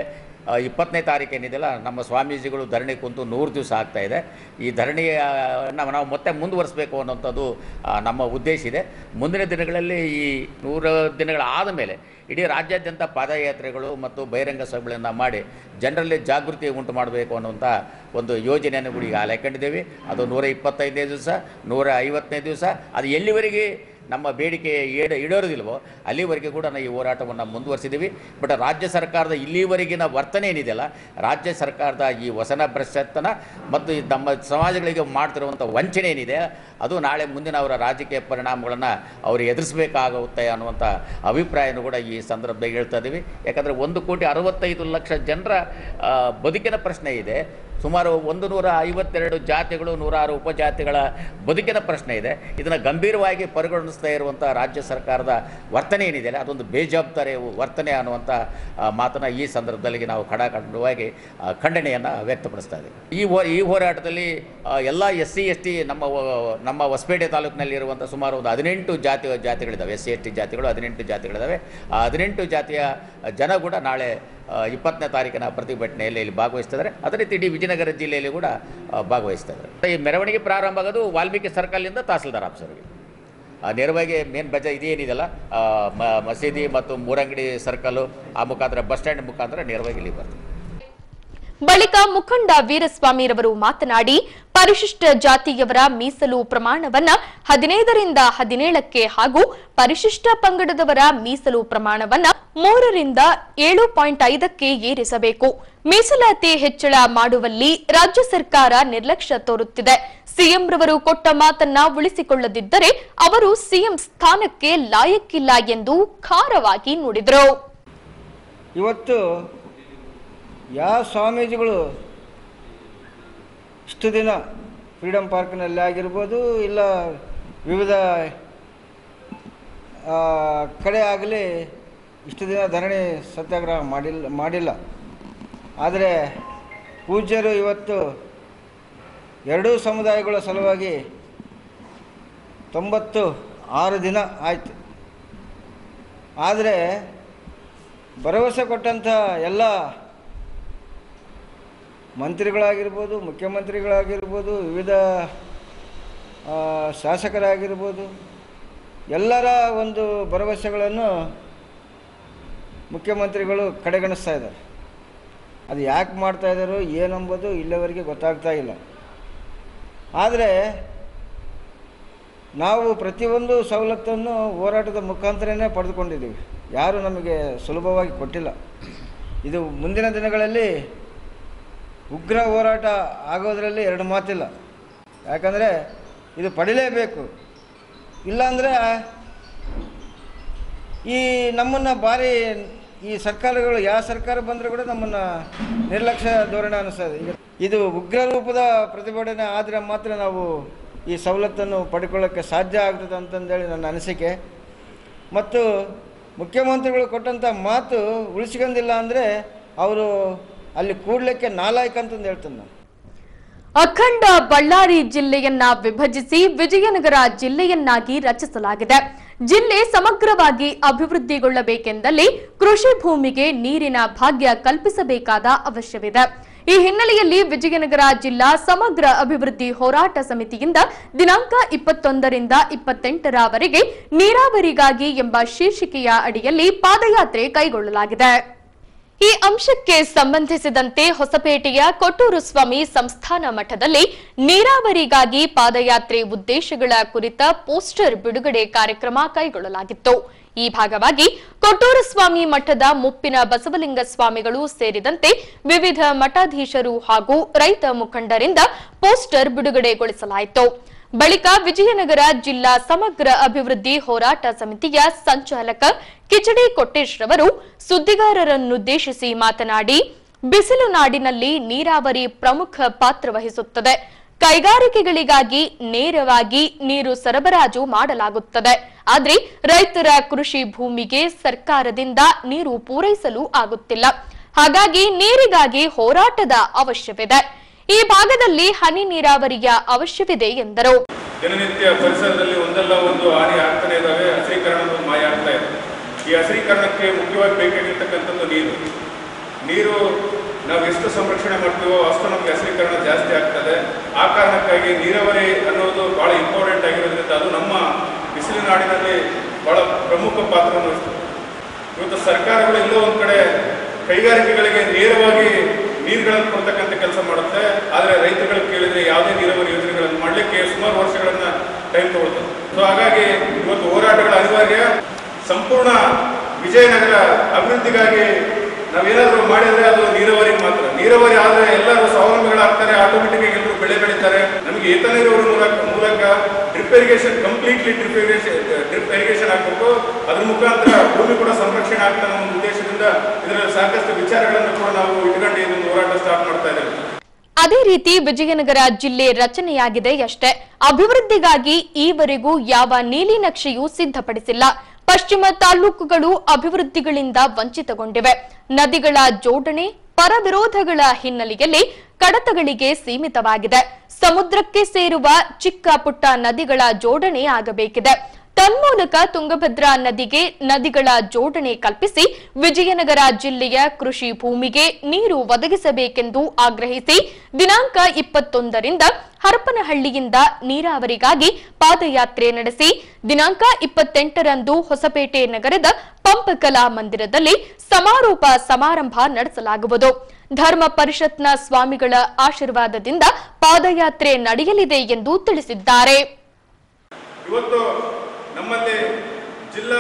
ಆ, ಇಪ್ಪತ್ತನೇ ತಾರೀಕು ಏನಿದೆಯಲ್ಲ ನಮ್ಮ ಸ್ವಾಮೀಜಿಗಳು ಧರಣಿ ಕುಂತು ನೂರು ದಿವಸ ಆಗ್ತಾ ಇದೆ ಈ ಧರಣಿಯನ್ನು ನಾವು ಮತ್ತೆ ಮುಂದುವರಿಸಬೇಕು ಅನ್ನೋಂಥದ್ದು ಆ, ನಮ್ಮ ಉದ್ದೇಶ ಇದೆ ಮುಂದಿನ ದಿನಗಳಲ್ಲಿ ಈ ನೂರು ದಿನಗಳಾದ ಮೇಲೆ ಇಡೀ ರಾಜ್ಯಾದ್ಯಂತ ಪಾದಯಾತ್ರೆಗಳು ಮತ್ತು ಬಹಿರಂಗ ಸಭೆಗಳನ್ನು ಮಾಡಿ ಜನರಲ್ಲಿ ಜಾಗೃತಿ ಉಂಟು ಮಾಡಬೇಕು ಅನ್ನುವಂಥ ಒಂದು ಯೋಜನೆಯನ್ನು ಕೂಡ ಈಗ ಹಾಕೊಂಡಿದ್ದೇವೆ ಅದು ನೂರ ಇಪ್ಪತ್ತೈದನೇ ದಿವಸ ನೂರ ಐವತ್ತನೇ ದಿವಸ ಅದು ಎಲ್ಲಿವರೆಗೆ ನಮ್ಮ ಬೇಡಿಕೆ ಈಡ ಈಡೇರೋದಿಲ್ವೋ ಅಲ್ಲಿವರೆಗೆ ಕೂಡ ನಾವು ಈ ಹೋರಾಟವನ್ನು ಮುಂದುವರಿಸಿದ್ದೀವಿ ಬಟ್ ರಾಜ್ಯ ಸರ್ಕಾರದ ಇಲ್ಲಿವರೆಗಿನ ವರ್ತನೆ ಏನಿದೆಯಲ್ಲ ರಾಜ್ಯ ಸರ್ಕಾರದ ಈ ವಸನ ಭ್ರಷ್ಟತನ ಮತ್ತು ಈ ನಮ್ಮ ಸಮಾಜಗಳಿಗೆ ಮಾಡ್ತಿರುವಂಥ ವಂಚನೆ ಏನಿದೆ ಅದು ನಾಳೆ ಮುಂದಿನ ಅವರ ರಾಜಕೀಯ ಪರಿಣಾಮಗಳನ್ನು ಅವರು ಎದುರಿಸಬೇಕಾಗುತ್ತೆ ಅನ್ನುವಂಥ ಅಭಿಪ್ರಾಯನೂ ಕೂಡ ಈ ಸಂದರ್ಭದಲ್ಲಿ ಹೇಳ್ತಾ ಇದ್ದೀವಿ ಯಾಕಂದರೆ ಒಂದು ಕೋಟಿ ಅರವತ್ತೈದು ಲಕ್ಷ ಜನರ ಆ, ಬದುಕಿನ ಪ್ರಶ್ನೆ ಇದೆ ಸುಮಾರು ಒಂದು ನೂರ ಐವತ್ತೆರಡು ಜಾತಿಗಳು ನೂರಾರು ಉಪಜಾತಿಗಳ ಬದುಕಿನ ಪ್ರಶ್ನೆ ಇದೆ ಇದನ್ನು ಗಂಭೀರವಾಗಿ ಪರಿಗಣಿಸ್ತಾ ಇರುವಂಥ ರಾಜ್ಯ ಸರ್ಕಾರದ ವರ್ತನೆ ಏನಿದೆಯಲ್ಲ ಅದೊಂದು ಬೇಜವಾಬ್ದಾರಿ ವರ್ತನೆ ಅನ್ನುವಂಥ ಆ, ಮಾತನ್ನು ಈ ಸಂದರ್ಭದಲ್ಲಿ ನಾವು ಖಡಾಖಂಡವಾಗಿ ಆ, ಖಂಡನೆಯನ್ನು ವ್ಯಕ್ತಪಡಿಸ್ತಾ ಇದ್ದೀವಿ ಈ ಹೋ ಈ ಹೋರಾಟದಲ್ಲಿ ಎಲ್ಲ ಎಸ್ ಸಿ ಎಸ್ ಟಿ ನಮ್ಮ ವ- ನಮ್ಮ ಹೊಸಪೇಟೆ ತಾಲೂಕಿನಲ್ಲಿರುವಂಥ ಸುಮಾರು ಒಂದು ಹದಿನೆಂಟು ಜಾತಿ ಜಾತಿಗಳಿದ್ದಾವೆ ಎಸ್ ಸಿ ಎಸ್ ಟಿ ಜಾತಿಗಳು ಹದಿನೆಂಟು ಜಾತಿಗಳಿದ್ದಾವೆ ಆ ಹದಿನೆಂಟು ಜಾತಿಯ ಜನ ಕೂಡ ನಾಳೆ ಆ, ಇಪ್ಪತ್ತನೇ ತಾರೀಕಿನ ಪ್ರತಿಭಟನೆಯಲ್ಲಿ ಇಲ್ಲಿ ಭಾಗವಹಿಸ್ತಿದ್ದಾರೆ ಅದೇ ರೀತಿ ಇಡೀ ವಿಜಯನಗರ ಜಿಲ್ಲೆಯಲ್ಲಿ ಕೂಡ ಆ, ಭಾಗವಹಿಸ್ತಾ ಇದ್ದಾರೆ ಈ ಮೆರವಣಿಗೆ ಪ್ರಾರಂಭ ಆಗೋದು ವಾಲ್ಮೀಕಿ ಸರ್ಕಲ್ನಿಂದ ತಹಸೀಲ್ದಾರ್ ಆಫೀಸರ್ಗೆ ಆ, ನೇರವಾಗಿ ಮೇನ್ ಬಜ ಇದೇನಿದೆಯಲ್ಲ ಆ, ಮ- ಮಸೀದಿ ಮತ್ತು ಮೂರಂಗಡಿ ಸರ್ಕಲ್ಲು ಆ ಮುಖಾಂತರ ಬಸ್ ಸ್ಟ್ಯಾಂಡ್ ಮುಖಾಂತರ ನೇರವಾಗಿ ಇಲ್ಲಿ ಬರ್ತದೆ ಬಳಿಕ ಮುಖಂಡ ವೀರಸ್ವಾಮಿರವರು ಮಾತನಾಡಿ ಪರಿಶಿಷ್ಟ ಜಾತಿಯವರ ಮೀಸಲು ಪ್ರಮಾಣವನ್ನ ಹದಿನೈದರಿಂದ ಹದಿನೇಳಕ್ಕೆ ಹಾಗೂ ಪರಿಶಿಷ್ಟ ಪಂಗಡದವರ ಮೀಸಲು ಪ್ರಮಾಣವನ್ನ ಮೂರರಿಂದ ಏಳು ಪಾಯಿಂಟ್ ಐದಕ್ಕೆ ಏರಿಸಬೇಕು ಮೀಸಲಾತಿ ಹೆಚ್ಚಳ ಮಾಡುವಲ್ಲಿ ರಾಜ್ಯ ಸರ್ಕಾರ ನಿರ್ಲಕ್ಷ್ಯ ತೋರುತ್ತಿದೆ ಸಿಎಂ ರವರು ಕೊಟ್ಟ ಮಾತನ್ನ ಉಳಿಸಿಕೊಳ್ಳದಿದ್ದರೆ ಅವರು ಸಿಎಂ ಸ್ಥಾನಕ್ಕೆ ಲಾಯಕ್ಕಿಲ್ಲ ಎಂದು ಖಾರವಾಗಿ ನುಡಿದರು ಇವತ್ತು ಯಾವ ಸ್ವಾಮೀಜಿಗಳು ಇಷ್ಟು ದಿನ ಫ್ರೀಡಮ್ ಪಾರ್ಕ್ನಲ್ಲಿ ಆಗಿರ್ಬೋದು ಇಲ್ಲ ವಿವಿಧ ಆ, ಕಡೆ ಆಗಲಿ ಇಷ್ಟು ದಿನ ಧರಣಿ ಸತ್ಯಾಗ್ರಹ ಮಾಡಿಲ್ಲ ಮಾಡಿಲ್ಲ ಆದರೆ ಪೂಜ್ಯರು ಇವತ್ತು ಎರಡೂ ಸಮುದಾಯಗಳ ಸಲುವಾಗಿ ತೊಂಬತ್ತು ಆರು ದಿನ ಆಯಿತು ಆದರೆ ಭರವಸೆ ಕೊಟ್ಟಂಥ ಎಲ್ಲ ಮಂತ್ರಿಗಳಾಗಿರ್ಬೋದು ಮುಖ್ಯಮಂತ್ರಿಗಳಾಗಿರ್ಬೋದು ವಿವಿಧ ಆ, ಶಾಸಕರಾಗಿರ್ಬೋದು ಎಲ್ಲರ ಒಂದು ಭರವಸೆಗಳನ್ನು ಮುಖ್ಯಮಂತ್ರಿಗಳು ಕಡೆಗಣಿಸ್ತಾ ಇದ್ದಾರೆ ಅದು ಯಾಕೆ ಮಾಡ್ತಾ ಇದ್ದಾರೋ ಏನಂಬುದು ಇಲ್ಲಿವರೆಗೆ ಗೊತ್ತಾಗ್ತಾ ಇಲ್ಲ ಆದರೆ ನಾವು ಪ್ರತಿಯೊಂದು ಸವಲತ್ತನ್ನು ಹೋರಾಟದ ಮುಖಾಂತರನೇ ಪಡೆದುಕೊಂಡಿದ್ದೀವಿ ಯಾರೂ ನಮಗೆ ಸುಲಭವಾಗಿ ಕೊಟ್ಟಿಲ್ಲ ಇದು ಮುಂದಿನ ದಿನಗಳಲ್ಲಿ ಉಗ್ರ ಹೋರಾಟ ಆಗೋದರಲ್ಲಿ ಎರಡು ಮಾತಿಲ್ಲ ಯಾಕಂದರೆ ಇದು ಪಡಿಲೇಬೇಕು ಇಲ್ಲಾಂದರೆ ಈ ನಮ್ಮನ್ನು ಭಾರಿ ಈ ಸರ್ಕಾರಗಳು ಯಾವ ಸರ್ಕಾರ ಬಂದರೂ ಕೂಡ ನಮ್ಮನ್ನು ನಿರ್ಲಕ್ಷ್ಯ ಧೋರಣೆ ಅನಿಸ್ತದೆ ಈಗ ಇದು ಉಗ್ರ ರೂಪದ ಪ್ರತಿಭಟನೆ ಆದರೆ ಮಾತ್ರ ನಾವು ಈ ಸವಲತ್ತನ್ನು ಪಡ್ಕೊಳ್ಳೋಕ್ಕೆ ಸಾಧ್ಯ ಆಗ್ತದೆ ಅಂತಂದೇಳಿ ನನ್ನ ಅನಿಸಿಕೆ ಮತ್ತು ಮುಖ್ಯಮಂತ್ರಿಗಳು ಕೊಟ್ಟಂಥ ಮಾತು ಉಳಿಸ್ಕೊಂಡಿಲ್ಲ ಅಂದರೆ ಅವರು ಅಲ್ಲಿ ಕೂಡ್ಲಿಕ್ಕೆ ನಾಲಾಯಕ ಅಂತಂದು ಹೇಳ್ತೇನೆ ನಾನು ಅಖಂಡ ಬಳ್ಳಾರಿ ಜಿಲ್ಲೆಯನ್ನ ವಿಭಜಿಸಿ ವಿಜಯನಗರ ಜಿಲ್ಲೆಯನ್ನಾಗಿ ರಚಿಸಲಾಗಿದೆ ಜಿಲ್ಲೆ ಸಮಗ್ರವಾಗಿ ಅಭಿವೃದ್ಧಿಗೊಳ್ಳಬೇಕೆಂದಲ್ಲಿ ಕೃಷಿ ಭೂಮಿಗೆ ನೀರಿನ ಭಾಗ್ಯ ಕಲ್ಪಿಸಬೇಕಾದ ಅವಶ್ಯವಿದೆ ಈ ಹಿನ್ನೆಲೆಯಲ್ಲಿ ವಿಜಯನಗರ ಜಿಲ್ಲಾ ಸಮಗ್ರ ಅಭಿವೃದ್ಧಿ ಹೋರಾಟ ಸಮಿತಿಯಿಂದ ದಿನಾಂಕ ಇಪ್ಪತ್ತೊಂದರಿಂದ ಇಪ್ಪತ್ತೆಂಟರವರೆಗೆ ನೀರಾವರಿಗಾಗಿ ಎಂಬ ಶೀರ್ಷಿಕೆಯ ಅಡಿಯಲ್ಲಿ ಪಾದಯಾತ್ರೆ ಕೈಗೊಳ್ಳಲಾಗಿದೆ ಈ ಅಂಶಕ್ಕೆ ಸಂಬಂಧಿಸಿದಂತೆ ಹೊಸಪೇಟೆಯ ಕೊಟ್ಟೂರು ಸ್ವಾಮಿ ಸಂಸ್ಥಾನ ಮಠದಲ್ಲಿ ನೀರಾವರಿಗಾಗಿ ಪಾದಯಾತ್ರೆ ಉದ್ದೇಶಗಳ ಕುರಿತ ಪೋಸ್ಟರ್ ಬಿಡುಗಡೆ ಕಾರ್ಯಕ್ರಮ ಕೈಗೊಳ್ಳಲಾಗಿತ್ತು ಈ ಭಾಗವಾಗಿ ಕೊಟ್ಟೂರು ಸ್ವಾಮಿ ಮಠದ ಮುಪ್ಪಿನ ಬಸವಲಿಂಗ ಸ್ವಾಮಿಗಳು ಸೇರಿದಂತೆ ವಿವಿಧ ಮಠಾಧೀಶರು ಹಾಗೂ ರೈತ ಮುಖಂಡರಿಂದ ಪೋಸ್ಟರ್ ಬಿಡುಗಡೆಗೊಳಿಸಲಾಯಿತು ಬಳಿಕ ವಿಜಯನಗರ ಜಿಲ್ಲಾ ಸಮಗ್ರ ಅಭಿವೃದ್ಧಿ ಹೋರಾಟ ಸಮಿತಿಯ ಸಂಚಾಲಕ ಕಿಚಡಿ ಕೊಟ್ಟೇಶ್ ರವರು ಸುದ್ದಿಗಾರರನ್ನುದ್ದೇಶಿಸಿ ಮಾತನಾಡಿ ಬಿಸಿಲು ನಾಡಿನಲ್ಲಿ ನೀರಾವರಿ ಪ್ರಮುಖ ಪಾತ್ರ ವಹಿಸುತ್ತದೆ ಕೈಗಾರಿಕೆಗಳಿಗಾಗಿ ನೇರವಾಗಿ ನೀರು ಸರಬರಾಜು ಮಾಡಲಾಗುತ್ತದೆ ಆದ್ರೆ ರೈತರ ಕೃಷಿ ಭೂಮಿಗೆ ಸರ್ಕಾರದಿಂದ ನೀರು ಪೂರೈಸಲು ಆಗುತ್ತಿಲ್ಲ ಹಾಗಾಗಿ ನೀರಿಗಾಗಿ ಹೋರಾಟದ ಅವಶ್ಯವಿದೆ ಈ ಭಾಗದಲ್ಲಿ ಹನಿ ನೀರಾವರಿಯ ಅವಶ್ಯವಿದೆ ಎಂದರು ದಿನನಿತ್ಯ ಪರಿಸರದಲ್ಲಿ ಒಂದಲ್ಲ ಒಂದು ಹಾನಿ ಆಗ್ತಾನೆ ಇದ್ದಾವೆ ಹಸಿರೀಕರಣ ಅನ್ನೋದು ಮಾಯ ಆಗ್ತಾ ಇದೆ ಈ ಹಸಿರೀಕರಣಕ್ಕೆ ಮುಖ್ಯವಾಗಿ ಬೇಕಾಗಿರ್ತಕ್ಕಂಥದ್ದು ನೀರು ನೀರು ನಾವು ಎಷ್ಟು ಸಂರಕ್ಷಣೆ ಮಾಡ್ತೀವೋ ಅಷ್ಟು ನಮಗೆ ಹಸಿರೀಕರಣ ಜಾಸ್ತಿ ಆಗ್ತದೆ ಆ ಕಾರಣಕ್ಕಾಗಿ ನೀರಾವರಿ ಅನ್ನೋದು ಭಾಳ ಇಂಪಾರ್ಟೆಂಟ್ ಆಗಿರೋದ್ರಿಂದ ಅದು ನಮ್ಮ ಬಿಸಿಲು ನಾಡಿನಲ್ಲಿ ಭಾಳ ಪ್ರಮುಖ ಪಾತ್ರವನ್ನು ವಹಿಸ್ತದೆ ಇವತ್ತು ಸರ್ಕಾರಗಳು ಎಲ್ಲೋ ಒಂದು ಕಡೆ ಕೈಗಾರಿಕೆಗಳಿಗೆ ನೇರವಾಗಿ ನೀರುಗಳನ್ನು ಕೊಡ್ತಕ್ಕಂಥ ಕೆಲಸ ಮಾಡುತ್ತೆ ಆದರೆ ರೈತರುಗಳು ಕೇಳಿದ್ರೆ ಯಾವುದೇ ನೀರಾವರಿ ಯೋಜನೆಗಳನ್ನು ಮಾಡಲಿಕ್ಕೆ ಸುಮಾರು ವರ್ಷಗಳನ್ನ ಟೈಮ್ ತಗೊಳ್ತದೆ ಸೊ ಹಾಗಾಗಿ ಇವತ್ತು ಹೋರಾಟಗಳ ಅನಿವಾರ್ಯ ಸಂಪೂರ್ಣ ವಿಜಯನಗರ ಅಭಿವೃದ್ಧಿಗಾಗಿ ನಾವೇನಾದರೂ ಮಾಡಿದ್ರೆ ಅದು ನೀರಾವರಿ ಮಾತ್ರ ನೀರಾವರಿ ಆದರೆ ಎಲ್ಲರೂ ಸ್ವಾವಲಂಬಿಗಳಾಗ್ತಾರೆ ಆಟೋಮೆಟಿಕ್ ಆಗಿ ಎಲ್ಲರೂ ಬೆಳೆ ಬೆಳೀತಾರೆ ನಮಗೆ ಏತ ನೀರಾವರಿ ಮೂಲಕ ಮೂಲಕ drip irrigation completely drip irrigation drip irrigation ಆಗಬೇಕು ಅದ್ರ ಮುಖಾಂತರ ಭೂಮಿ ಕೂಡ ಸಂರಕ್ಷಣೆ ಆಗ್ತಾ ನಮ್ಮ ಉದ್ದೇಶದಿಂದ ಇದರಲ್ಲಿ ಸಾಕಷ್ಟು ವಿಚಾರಗಳನ್ನು ಕೂಡ ನಾವು ಇಟ್ಕೊಂಡು ಇದೊಂದು ಹೋರಾಟ ಸ್ಟಾರ್ಟ್ ಮಾಡ್ತಾ ಇದ್ದೇವೆ ಅದೇ ರೀತಿ ವಿಜಯನಗರ ಜಿಲ್ಲೆ ರಚನೆಯಾಗಿದೆ ಅಷ್ಟೇ ಅಭಿವೃದ್ಧಿಗಾಗಿ ಈವರೆಗೂ ಯಾವ ನೀಲಿ ನಕ್ಷೆಯೂ ಸಿದ್ಧಪಡಿಸಿಲ್ಲ ಪಶ್ಚಿಮ ತಾಲೂಕುಗಳು ಅಭಿವೃದ್ಧಿಗಳಿಂದ ವಂಚಿತಗೊಂಡಿವೆ ನದಿಗಳ ಜೋಡಣೆ ಪರವಿರೋಧಗಳ ಹಿನ್ನೆಲೆಯಲ್ಲಿ ಕಡತಗಳಿಗೆ ಸೀಮಿತವಾಗಿದೆ ಸಮುದ್ರಕ್ಕೆ ಸೇರುವ ಚಿಕ್ಕ ಪುಟ್ಟ ನದಿಗಳ ಜೋಡಣೆ ಆಗಬೇಕಿದೆ ತನ್ಮೂಲಕ ತುಂಗಭದ್ರಾ ನದಿಗೆ ನದಿಗಳ ಜೋಡಣೆ ಕಲ್ಪಿಸಿ ವಿಜಯನಗರ ಜಿಲ್ಲೆಯ ಕೃಷಿ ಭೂಮಿಗೆ ನೀರು ಒದಗಿಸಬೇಕೆಂದು ಆಗ್ರಹಿಸಿ ದಿನಾಂಕ ಇಪ್ಪತ್ತೊಂದರಿಂದ ಹರಪನಹಳ್ಳಿಯಿಂದ ನೀರಾವರಿಗಾಗಿ ಪಾದಯಾತ್ರೆ ನಡೆಸಿ ದಿನಾಂಕ ಇಪ್ಪತ್ತೆಂಟರಂದು ಹೊಸಪೇಟೆ ನಗರದ ಪಂಪ ಕಲಾ ಮಂದಿರದಲ್ಲಿ ಸಮಾರೋಪ ಸಮಾರಂಭ ನಡೆಸಲಾಗುವುದು ಧರ್ಮ ಪರಿಷತ್ನ ಸ್ವಾಮಿಗಳ ಆಶೀರ್ವಾದದಿಂದ ಪಾದಯಾತ್ರೆ ನಡೆಯಲಿದೆ ಎಂದು ತಿಳಿಸಿದ್ದಾರೆ ಇವತ್ತು ನಮ್ಮಲ್ಲಿ ಜಿಲ್ಲಾ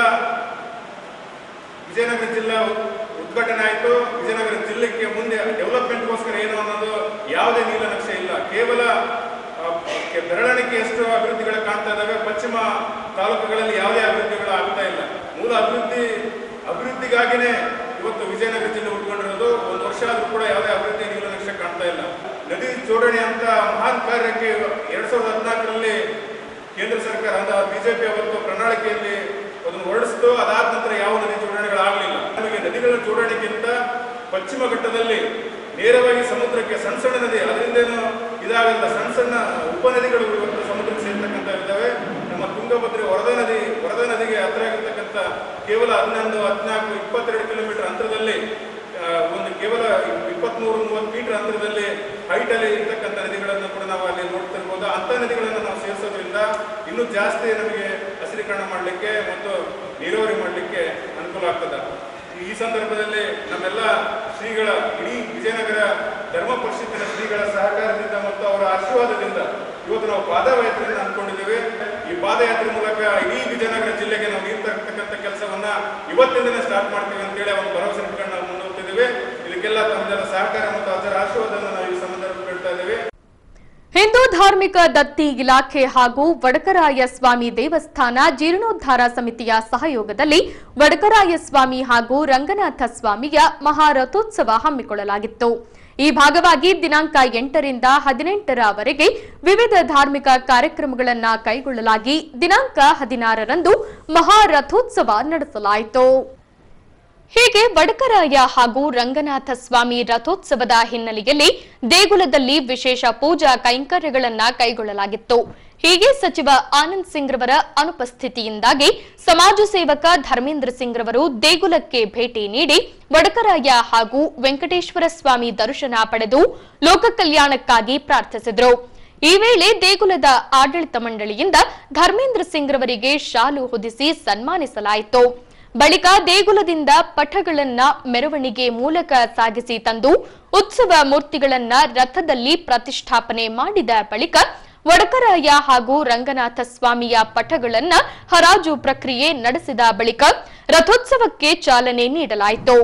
ವಿಜಯನಗರ ಜಿಲ್ಲಾ ಉದ್ಘಾಟನೆ ಆಯಿತು ವಿಜಯನಗರ ಜಿಲ್ಲೆಗೆ ಮುಂದೆ ಡೆವಲಪ್ಮೆಂಟ್ಗೋಸ್ಕರ ಏನು ಅನ್ನೋದು ಯಾವುದೇ ನೀಲನಕ್ಷೆ ಇಲ್ಲ ಕೇವಲ ಆ, ಕೆ- ಬೆರಳೆಣಿಕೆಯಷ್ಟು ಅಭಿವೃದ್ಧಿಗಳು ಕಾಣ್ತಾ ಇದ್ದಾವೆ ಪಶ್ಚಿಮ ತಾಲೂಕುಗಳಲ್ಲಿ ಯಾವುದೇ ಅಭಿವೃದ್ಧಿಗಳು ಆಗ್ತಾ ಇಲ್ಲ ಮೂಲ ಅಭಿವೃದ್ಧಿ ಅಭಿವೃದ್ಧಿಗಾಗಿನೇ ಇವತ್ತು ವಿಜಯನಗರ ಜಿಲ್ಲೆ ಉಟ್ಕೊಂಡಿರೋದು ಒಂದು ವರ್ಷ ಆದ್ರೂ ಕೂಡ ಯಾವುದೇ ಅಭಿವೃದ್ಧಿ ನೀಲನಕ್ಷೆ ಕಾಣ್ತಾ ಇಲ್ಲ ನದಿ ಜೋಡಣೆ ಅಂತ ಮಹಾನ್ ಕಾರ್ಯಕ್ಕೆ ಎರಡ್ ಸಾವಿರದ ಹದಿನಾಲ್ಕರಲ್ಲಿ ಕೇಂದ್ರ ಸರ್ಕಾರ ಅಂದ್ರೆ ಬಿಜೆಪಿ ಅವತ್ತು ಪ್ರಣಾಳಿಕೆಯಲ್ಲಿ ಅದನ್ನು ಹೊರಡಿಸಿತು ಅದಾದ ನಂತರ ಯಾವ ನದಿ ಜೋಡಣೆಗಳಾಗಲಿಲ್ಲ ನಮಗೆ ನದಿಗಳ ಜೋಡಣೆಗಿಂತ ಪಶ್ಚಿಮ ಘಟ್ಟದಲ್ಲಿ ನೇರವಾಗಿ ಸಮುದ್ರಕ್ಕೆ ಸಣ್ಣ ಸಣ್ಣ ನದಿ ಅದರಿಂದೇನು ಇದಾಗಲ್ಲ ಸಣ್ಣ ಸಣ್ಣ ಉಪನದಿಗಳು ಇವತ್ತು ಸಮುದ್ರಕ್ಕೆ ಸೇರ್ತಕ್ಕಂಥ ಇದ್ದಾವೆ ನಮ್ಮ ತುಂಗಭದ್ರೆ ವರದಾ ನದಿ ವರದಾ ನದಿಗೆ ಹತ್ರ ಆಗಿರ್ತಕ್ಕಂಥ ಕೇವಲ ಹನ್ನೊಂದು ಹದಿನಾಲ್ಕು ಇಪ್ಪತ್ತೆರಡು ಕಿಲೋಮೀಟರ್ ಅಂತರದಲ್ಲಿ ಆ, ಒಂದು ಕೇವಲ ಇಪ್ಪತ್ಮೂರು ಮೂವತ್ತು ಮೀಟರ್ ಅಂತರದಲ್ಲಿ ಹೈಟ್ ಅಲ್ಲಿ ಇರ್ತಕ್ಕಂಥ ನದಿಗಳನ್ನು ಕೂಡ ನಾವು ಅಲ್ಲಿ ನೋಡ್ತಿರ್ಬೋದು ಅಂತ ನದಿಗಳನ್ನು ನಾವು ಸೇರಿಸೋದ್ರಿಂದ ಇನ್ನೂ ಜಾಸ್ತಿ ನಮಗೆ ಹಸಿರೀಕರಣ ಮಾಡಲಿಕ್ಕೆ ಮತ್ತು ನೀರಾವರಿ ಮಾಡಲಿಕ್ಕೆ ಅನುಕೂಲ ಆಗ್ತದೆ ಈ ಸಂದರ್ಭದಲ್ಲಿ ನಮ್ಮೆಲ್ಲ ಶ್ರೀಗಳ ಇಡೀ ವಿಜಯನಗರ ಧರ್ಮ ಪರಿಷತ್ತಿನ ಶ್ರೀಗಳ ಸಹಕಾರದಿಂದ ಮತ್ತು ಅವರ ಆಶೀರ್ವಾದದಿಂದ ಇವತ್ತು ನಾವು ಪಾದಯಾತ್ರೆಯನ್ನು ಅನ್ಕೊಂಡಿದ್ದೇವೆ ಈ ಪಾದಯಾತ್ರೆ ಮೂಲಕ ಇಡೀ ವಿಜಯನಗರ ಜಿಲ್ಲೆಗೆ ನಾವು ನೀರು ತರ್ತಕ್ಕಂಥ ಕೆಲಸವನ್ನ ಇವತ್ತಿಂದನೇ ಸ್ಟಾರ್ಟ್ ಮಾಡ್ತೀವಿ ಅಂತೇಳಿ ಒಂದು ಭರವಸೆ ಇಟ್ಕೊಂಡು ನಾವು ಮುಂದೋಗ್ತಿದ್ದೇವೆ ಇದಕ್ಕೆಲ್ಲ ತಮ್ಮೆಲ್ಲ ಸಹಕಾರ ಮತ್ತು ಅದರ ಆಶೀರ್ವಾದವನ್ನು ನಾವು ಈ ಸಂದರ್ಭದಲ್ಲಿ ಹೇಳ್ತಾ ಇದ್ದೇವೆ ಹಿಂದೂ ಧಾರ್ಮಿಕ ದತ್ತಿ ಇಲಾಖೆ ಹಾಗೂ ವಡಕರಾಯ ಸ್ವಾಮಿ ದೇವಸ್ಥಾನ ಜೀರ್ಣೋದ್ಧಾರ ಸಮಿತಿಯ ಸಹಯೋಗದಲ್ಲಿ ವಡಕರಾಯ ಸ್ವಾಮಿ ಹಾಗೂ ರಂಗನಾಥ ಸ್ವಾಮಿಯ ಮಹಾರಥೋತ್ಸವ ಹಮ್ಮಿಕೊಳ್ಳಲಾಗಿತ್ತು ಈ ಭಾಗವಾಗಿ ದಿನಾಂಕ ಎಂಟರಿಂದ ಹದಿನೆಂಟರವರೆಗೆ ವಿವಿಧ ಧಾರ್ಮಿಕ ಕಾರ್ಯಕ್ರಮಗಳನ್ನು ಕೈಗೊಳ್ಳಲಾಗಿ ದಿನಾಂಕ ಹದಿನಾರರಂದು ಮಹಾರಥೋತ್ಸವ ನಡೆಸಲಾಯಿತು ಹೀಗೆ ವಡಕರಾಯ ಹಾಗೂ ರಂಗನಾಥ ಸ್ವಾಮಿ ರಥೋತ್ಸವದ ಹಿನ್ನೆಲೆಯಲ್ಲಿ ದೇಗುಲದಲ್ಲಿ ವಿಶೇಷ ಪೂಜಾ ಕೈಂಕರ್ಯಗಳನ್ನ ಕೈಗೊಳ್ಳಲಾಗಿತ್ತು ಹೀಗೆ ಸಚಿವ ಆನಂದ್ ಸಿಂಗ್ ರವರ ಅನುಪಸ್ಥಿತಿಯಿಂದಾಗಿ ಸಮಾಜ ಸೇವಕ ಧರ್ಮೇಂದ್ರ ಸಿಂಗ್ ರವರು ದೇಗುಲಕ್ಕೆ ಭೇಟಿ ನೀಡಿ ವಡಕರಾಯ ಹಾಗೂ ವೆಂಕಟೇಶ್ವರ ಸ್ವಾಮಿ ದರ್ಶನ ಪಡೆದು ಲೋಕ ಕಲ್ಯಾಣಕ್ಕಾಗಿ ಪ್ರಾರ್ಥಿಸಿದರು ಈ ವೇಳೆ ದೇಗುಲದ ಆಡಳಿತ ಮಂಡಳಿಯಿಂದ ಧರ್ಮೇಂದ್ರ ಸಿಂಗ್ ರವರಿಗೆ ಶಾಲು ಹೊದಿಸಿ ಸನ್ಮಾನಿಸಲಾಯಿತು ಬಳಿಕ ದೇಗುಲದಿಂದ ಪಠಗಳನ್ನ ಮೆರವಣಿಗೆ ಮೂಲಕ ಸಾಗಿಸಿ ತಂದು ಉತ್ಸವ ಮೂರ್ತಿಗಳನ್ನ ರಥದಲ್ಲಿ ಪ್ರತಿಷ್ಠಾಪನೆ ಮಾಡಿದ ಬಳಿಕ ವಡಕರಾಯ ಹಾಗೂ ರಂಗನಾಥ ಸ್ವಾಮಿಯ ಪಠಗಳನ್ನ ಹರಾಜು ಪ್ರಕ್ರಿಯೆ ನಡೆಸಿದ ಬಳಿಕ ರಥೋತ್ಸವಕ್ಕೆ ಚಾಲನೆ ನೀಡಲಾಯಿತು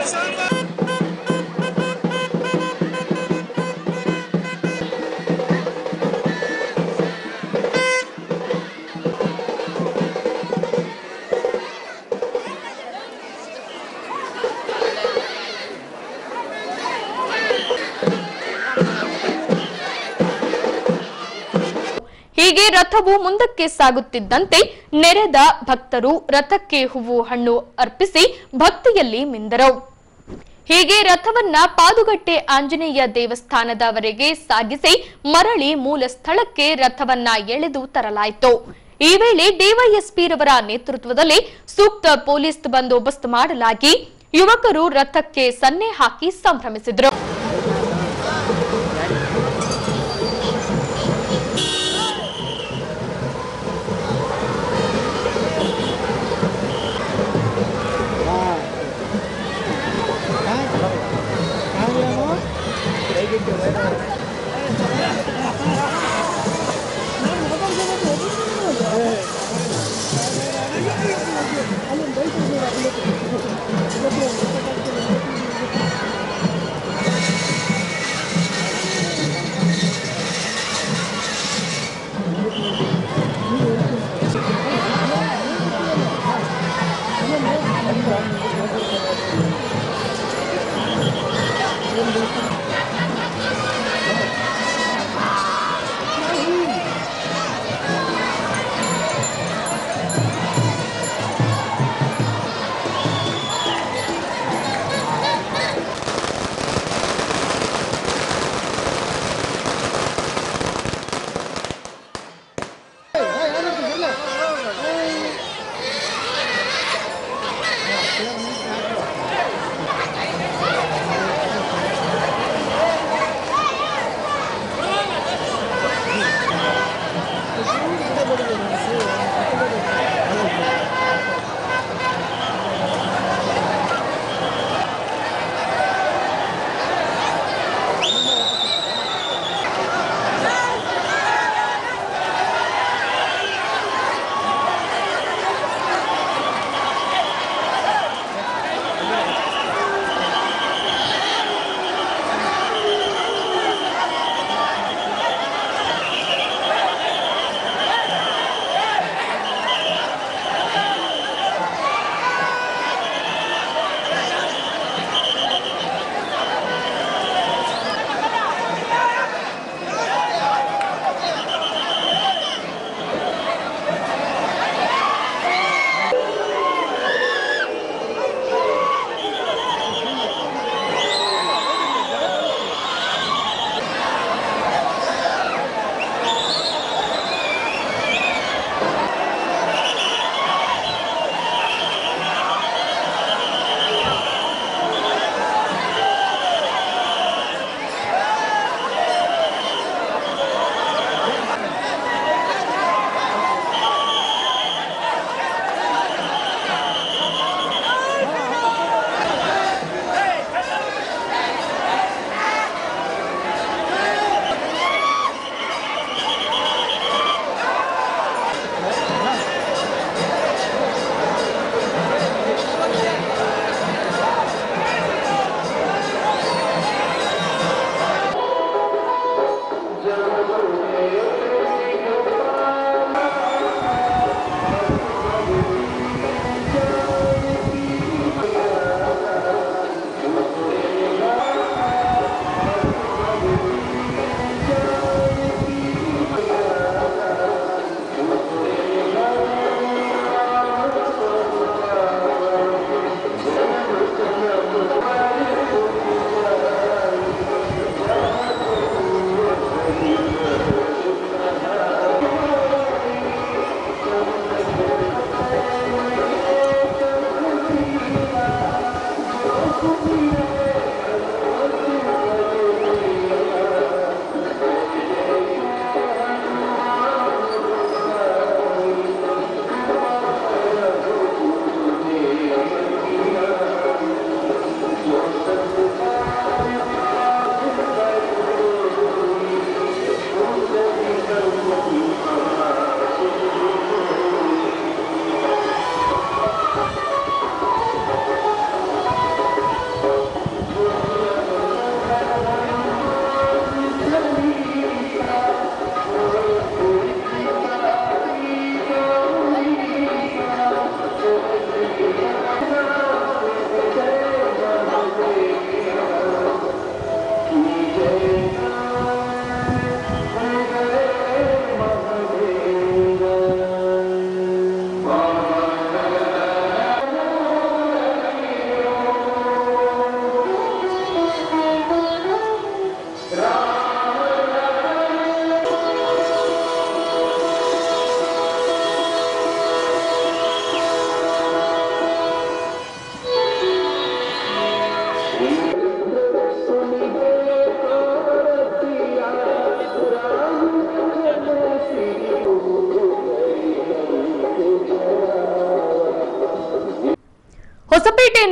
ಹೀಗೆ ರಥವು ಮುಂದಕ್ಕೆ ಸಾಗುತ್ತಿದ್ದಂತೆ ನೆರೆದ ಭಕ್ತರು ರಥಕ್ಕೆ ಹೂವು ಹಣ್ಣು ಅರ್ಪಿಸಿ ಭಕ್ತಿಯಲ್ಲಿ ಮಿಂದರು ಹೀಗೆ ರಥವನ್ನ ಪಾದುಗಟ್ಟೆ ಆಂಜನೇಯ ದೇವಸ್ಥಾನದವರೆಗೆ ಸಾಗಿಸಿ ಮರಳಿ ಮೂಲ ಸ್ಥಳಕ್ಕೆ ರಥವನ್ನ ಎಳೆದು ತರಲಾಯಿತು ಈ ವೇಳೆ ಡಿವೈಎಸ್ಪಿ ರವರ ನೇತೃತ್ವದಲ್ಲಿ ಸೂಕ್ತ ಪೊಲೀಸ್ ಬಂದೋಬಸ್ತ್ ಮಾಡಲಾಗಿ ಯುವಕರು ರಥಕ್ಕೆ ಸನ್ನೆ ಹಾಕಿ ಸಂಭ್ರಮಿಸಿದರು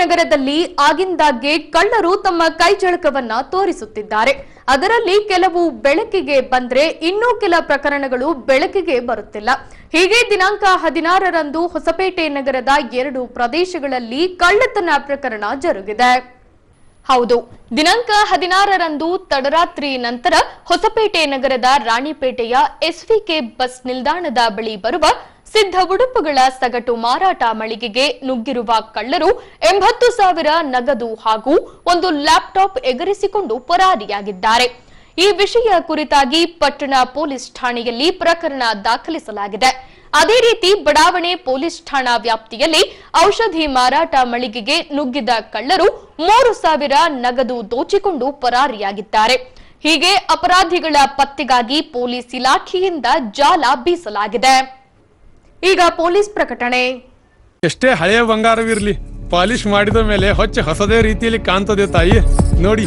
ನಗರದಲ್ಲಿ ಆಗಿಂದಾಗ್ಗೆ ಕಳ್ಳರು ತಮ್ಮ ಕೈಚಳಕವನ್ನ ತೋರಿಸುತ್ತಿದ್ದಾರೆ ಅದರಲ್ಲಿ ಕೆಲವು ಬೆಳಕಿಗೆ ಬಂದ್ರೆ ಇನ್ನೂ ಕೆಲ ಪ್ರಕರಣಗಳು ಬೆಳಕಿಗೆ ಬರುತ್ತಿಲ್ಲ ಹೀಗೆ ದಿನಾಂಕ ಹದಿನಾರರಂದು ಹೊಸಪೇಟೆ ನಗರದ ಎರಡು ಪ್ರದೇಶಗಳಲ್ಲಿ ಕಳ್ಳತನ ಪ್ರಕರಣ ಜರುಗಿದೆ ಹೌದು ದಿನಾಂಕ ಹದಿನಾರರಂದು ತಡರಾತ್ರಿ ನಂತರ ಹೊಸಪೇಟೆ ನಗರದ ರಾಣಿಪೇಟೆಯ ಎಸ್ವಿಕೆ ಬಸ್ ನಿಲ್ದಾಣದ ಬಳಿ ಬರುವ ಸಿದ್ಧ ಉಡುಪುಗಳ ಸಗಟು ಮಾರಾಟ ಮಳಿಗೆಗೆ ನುಗ್ಗಿರುವ ಕಳ್ಳರು ಎಂಬತ್ತು ಸಾವಿರ ನಗದು ಹಾಗೂ ಒಂದು ಲ್ಯಾಪ್ಟಾಪ್ ಎಗರಿಸಿಕೊಂಡು ಪರಾರಿಯಾಗಿದ್ದಾರೆ ಈ ವಿಷಯ ಕುರಿತಾಗಿ ಪಟ್ಟಣ ಪೊಲೀಸ್ ಠಾಣೆಯಲ್ಲಿ ಪ್ರಕರಣ ದಾಖಲಿಸಲಾಗಿದೆ ಅದೇ ರೀತಿ ಬಡಾವಣೆ ಪೊಲೀಸ್ ಠಾಣಾ ವ್ಯಾಪ್ತಿಯಲ್ಲಿ ಔಷಧಿ ಮಾರಾಟ ಮಳಿಗೆಗೆ ನುಗ್ಗಿದ ಕಳ್ಳರು ಮೂರು ಸಾವಿರ ನಗದು ದೋಚಿಕೊಂಡು ಪರಾರಿಯಾಗಿದ್ದಾರೆ ಹೀಗೆ ಅಪರಾಧಿಗಳ ಪತ್ತೆಗಾಗಿ ಪೊಲೀಸ್ ಇಲಾಖೆಯಿಂದ ಜಾಲ ಬೀಸಲಾಗಿದೆ ಈಗ ಪೊಲೀಸ್ ಪ್ರಕಟಣೆ ಎಷ್ಟೇ ಹಳೆಯ ಬಂಗಾರವಿರ್ಲಿ ಪಾಲಿಶ್ ಮಾಡಿದ ಮೇಲೆ ಹೊಚ್ಚ ಹೊಸದೇ ರೀತಿಯಲ್ಲಿ ಕಾಣ್ತದೆ ತಾಯಿ ನೋಡಿ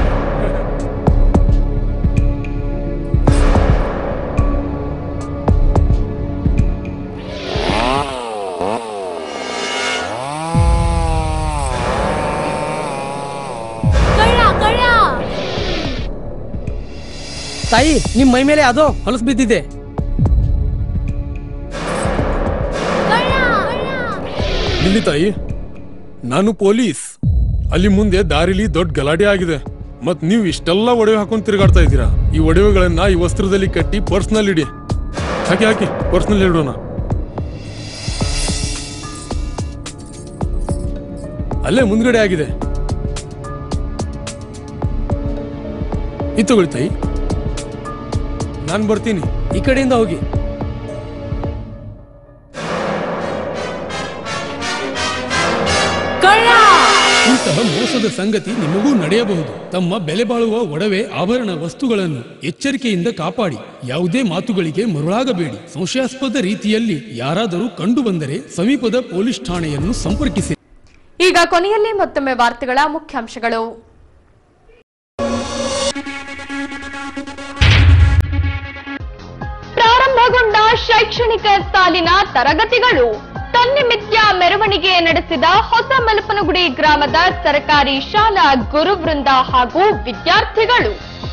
ತಾಯಿ ನಿಮ್ ಮೈ ಮೇಲೆ ಅದೋ ಹೊಲಸು ಬಿದ್ದಿದೆ ಇಲ್ಲಿ ತಾಯಿ ನಾನು ಪೊಲೀಸ್ ಅಲ್ಲಿ ಮುಂದೆ ದಾರಿಲಿ ದೊಡ್ಡ ಗಲಾಟೆ ಆಗಿದೆ ಮತ್ ನೀವು ಇಷ್ಟೆಲ್ಲ ಒಡವೆ ಹಾಕೊಂಡು ತಿರುಗಾಡ್ತಾ ಇದ್ದೀರಾ ಈ ಒಡವೆಗಳನ್ನ ಈ ವಸ್ತ್ರದಲ್ಲಿ ಕಟ್ಟಿ ಪರ್ಸ್ನಲ್ಲಿ ಇಡಿ ಹಾಕಿ ಹಾಕಿ ಪರ್ಸ್ನಲ್ಲಿ ಇಡೋಣ ಅಲ್ಲೇ ಮುಂದ್ಗಡೆ ಆಗಿದೆ ಇದು ತಗೊಳ್ಳಿ ತಾಯಿ ನಾನು ಬರ್ತೀನಿ ಈ ಕಡೆಯಿಂದ ಹೋಗಿ ಇಂತಹ ಮೋಸದ ಸಂಗತಿ ನಿಮಗೂ ನಡೆಯಬಹುದು ತಮ್ಮ ಬೆಲೆ ಬಾಳುವ ಒಡವೆ ಆಭರಣ ವಸ್ತುಗಳನ್ನು ಎಚ್ಚರಿಕೆಯಿಂದ ಕಾಪಾಡಿ ಯಾವುದೇ ಮಾತುಗಳಿಗೆ ಮರುಳಾಗಬೇಡಿ ಸಂಶಯಾಸ್ಪದ ರೀತಿಯಲ್ಲಿ ಯಾರಾದರೂ ಕಂಡು ಬಂದರೆ ಸಮೀಪದ ಪೊಲೀಸ್ ಠಾಣೆಯನ್ನು ಸಂಪರ್ಕಿಸಿ ಈಗ ಕೊನೆಯಲ್ಲಿ ಮತ್ತೊಮ್ಮೆ ವಾರ್ತೆಗಳ ಮುಖ್ಯಾಂಶಗಳು ಪ್ರಾರಂಭಗೊಂಡ ಶೈಕ್ಷಣಿಕ ಸಾಲಿನ ತರಗತಿಗಳು ತನ್ನಿಮಿತ್ಯ ಮೆರವಣಿಗೆ ನಡೆಸಿದ ಹೊಸ ಮಲಪನಗುಡಿ ಗ್ರಾಮದ ಸರ್ಕಾರಿ ಶಾಲಾ ಗುರುವೃಂದ ಹಾಗೂ ವಿದ್ಯಾರ್ಥಿಗಳು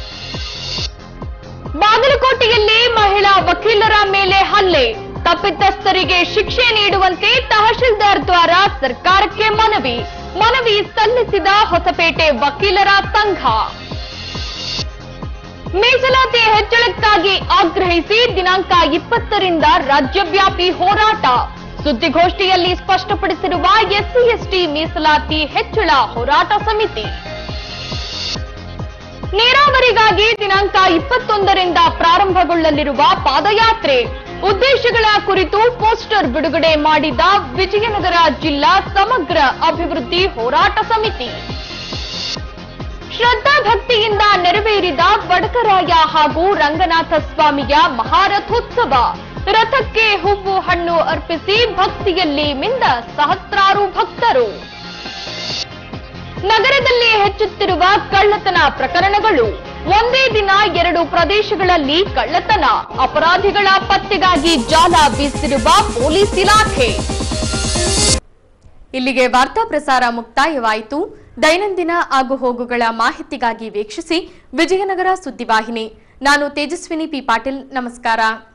ಬಾಗಲಕೋಟೆಯಲ್ಲಿ ಮಹಿಳಾ ವಕೀಲರ ಮೇಲೆ ಹಲ್ಲೆ ತಪ್ಪಿತಸ್ಥರಿಗೆ ಶಿಕ್ಷೆ ನೀಡುವಂತೆ ತಹಶೀಲ್ದಾರ್ ದ್ವಾರ ಸರ್ಕಾರಕ್ಕೆ ಮನವಿ ಮನವಿ ಸಲ್ಲಿಸಿದ ಹೊಸಪೇಟೆ ವಕೀಲರ ಸಂಘ ಮೀಸಲಾತಿ ಹೆಚ್ಚಳಕ್ಕಾಗಿ ಆಗ್ರಹಿಸಿ ದಿನಾಂಕ ಇಪ್ಪತ್ತರಿಂದ ರಾಜ್ಯವ್ಯಾಪಿ ಹೋರಾಟ ಸುದ್ದಿಗೋಷ್ಠಿಯಲ್ಲಿ ಸ್ಪಷ್ಟಪಡಿಸಿರುವ ಎಸ್ಸಿ ಎಸ್ಟಿ ಮೀಸಲಾತಿ ಹೆಚ್ಚಳ ಹೋರಾಟ ಸಮಿತಿ ನೀರಾವರಿಗಾಗಿ ದಿನಾಂಕ ಇಪ್ಪತ್ತೊಂದರಿಂದ ಪ್ರಾರಂಭಗೊಳ್ಳಲಿರುವ ಪಾದಯಾತ್ರೆ ಉದ್ದೇಶಗಳ ಕುರಿತು ಪೋಸ್ಟರ್ ಬಿಡುಗಡೆ ಮಾಡಿದ ವಿಜಯನಗರ ಜಿಲ್ಲಾ ಸಮಗ್ರ ಅಭಿವೃದ್ಧಿ ಹೋರಾಟ ಸಮಿತಿ ಶ್ರದ್ಧಾ ಭಕ್ತಿಯಿಂದ ನೆರವೇರಿದ ವಡಕರಾಯ ಹಾಗೂ ರಂಗನಾಥ ಸ್ವಾಮಿಯ ಮಹಾರಥೋತ್ಸವ ರಥಕ್ಕೆ ಹೂವು ಹಣ್ಣು ಅರ್ಪಿಸಿ ಭಕ್ತಿಯಲ್ಲಿ ಮಿಂದ ಸಹಸ್ರಾರು ಭಕ್ತರು ನಗರದಲ್ಲಿ ಹೆಚ್ಚುತ್ತಿರುವ ಕಳ್ಳತನ ಪ್ರಕರಣಗಳು ಒಂದೇ ದಿನ ಎರಡು ಪ್ರದೇಶಗಳಲ್ಲಿ ಕಳ್ಳತನ ಅಪರಾಧಿಗಳ ಪತ್ತೆಗಾಗಿ ಜಾಲ ಬೀಸಿರುವ ಪೊಲೀಸ್ ಇಲಾಖೆ ಇಲ್ಲಿಗೆ ವಾರ್ತಾ ಪ್ರಸಾರ ಮುಕ್ತಾಯವಾಯಿತು ದೈನಂದಿನ ಆಗುಹೋಗುಗಳ ಮಾಹಿತಿಗಾಗಿ ವೀಕ್ಷಿಸಿ ವಿಜಯನಗರ ಸುದ್ದಿವಾಹಿನಿ ನಾನು ತೇಜಸ್ವಿನಿ ಪಿ ಪಾಟೀಲ್ ನಮಸ್ಕಾರ